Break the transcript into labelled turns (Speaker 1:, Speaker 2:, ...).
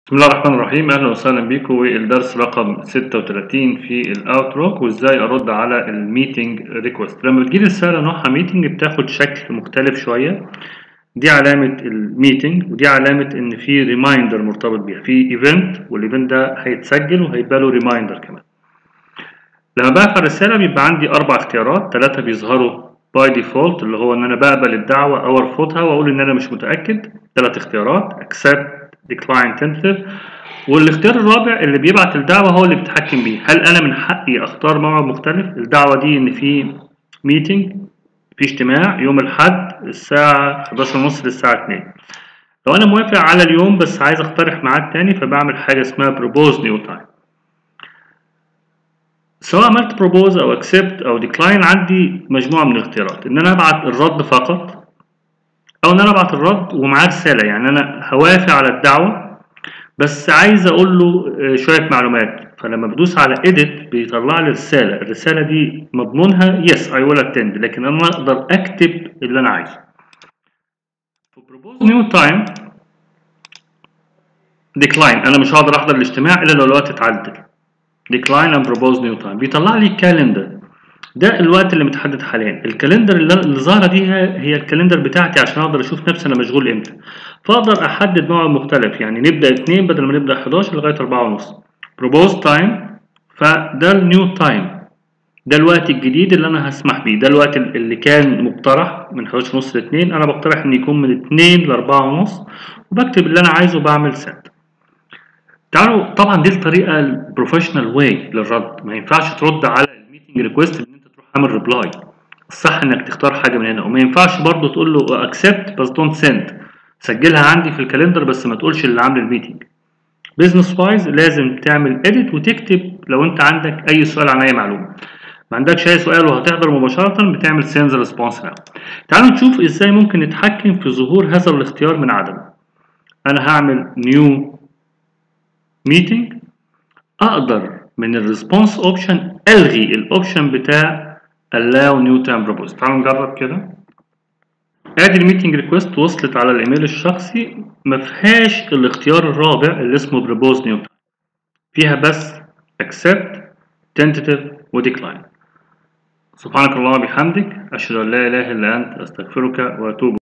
Speaker 1: بسم الله الرحمن الرحيم اهلا وسهلا بكم والدرس رقم 36 في الاوتروك وازاي ارد على الميتنج ريكوست لما بتجيلي رساله نوعها ميتنج بتاخد شكل مختلف شويه دي علامه الميتنج ودي علامه ان في ريمايندر مرتبط بيها في ايفنت والايفنت ده هيتسجل وهيبقى له ريمايندر كمان لما بقفل الرساله بيبقى عندي اربع اختيارات ثلاثه بيظهروا باي ديفولت اللي هو ان انا بقبل الدعوه او ارفضها واقول ان انا مش متاكد ثلاث اختيارات accept decline tentative والاختيار الرابع اللي بيبعت الدعوة هو اللي بيتحكم بيه هل أنا من حقي أختار موعد مختلف الدعوة دي إن في ميتنج في اجتماع يوم الأحد الساعة 11:30 للساعة 2 لو أنا موافق على اليوم بس عايز أقترح ميعاد تاني فبعمل حاجة اسمها propose new time سواء عملت propose أو accept أو decline عندي مجموعة من الاختيارات إن أنا أبعت الرد فقط او ان انا ابعت الرد ومعاه رساله يعني انا هوافق على الدعوه بس عايز اقول له شويه معلومات فلما بدوس على edit بيطلع لي رساله الرساله دي مضمونها yes I will attend لكن انا اقدر اكتب اللي انا عايزه في propose new time decline انا مش هقدر احضر الاجتماع الا لو الوقت اتعدل decline and propose new time بيطلع لي calendar ده الوقت اللي متحدد حاليا الكالندر اللي, اللي ظاهره دي هي الكالندر بتاعتي عشان اقدر اشوف نفسي انا مشغول امتى فاقدر احدد موعد مختلف يعني نبدا 2 بدل ما نبدا 11 لغايه 4 ونص بروبوز تايم فده النيو تايم ده الوقت الجديد اللي انا هسمح بيه ده الوقت اللي كان مقترح من 11 ونص ل 2 انا بقترح ان يكون من 2 ل 4 ونص وبكتب اللي انا عايزه وبعمل سند تعالوا طبعا دي الطريقه البروفيشنال واي للرد ما ينفعش ترد على الميتنج ريكويست اعمل ريبلاي الصح انك تختار حاجه من هنا وما ينفعش برضو تقول له اكسبت بس دونت سند سجلها عندي في الكالندر بس ما تقولش اللي عامل الميتنج بزنس وايز لازم تعمل اديت وتكتب لو انت عندك اي سؤال عن اي معلومه ما عندكش اي سؤال وهتحضر مباشره بتعمل سينز ريسبونس ناو تعالوا نشوف ازاي ممكن نتحكم في ظهور هذا الاختيار من عدمه انا هعمل نيو ميتنج اقدر من الريسبونس اوبشن الغي الاوبشن بتاع allow new time propose تعالوا نجرب كده ادي الميتنج ريكوست وصلت على الايميل الشخصي ما فيهاش الاختيار الرابع اللي اسمه propose new time فيها بس accept tentative و decline سبحانك اللهم وبحمدك اشهد ان لا اله الا انت استغفرك واتوب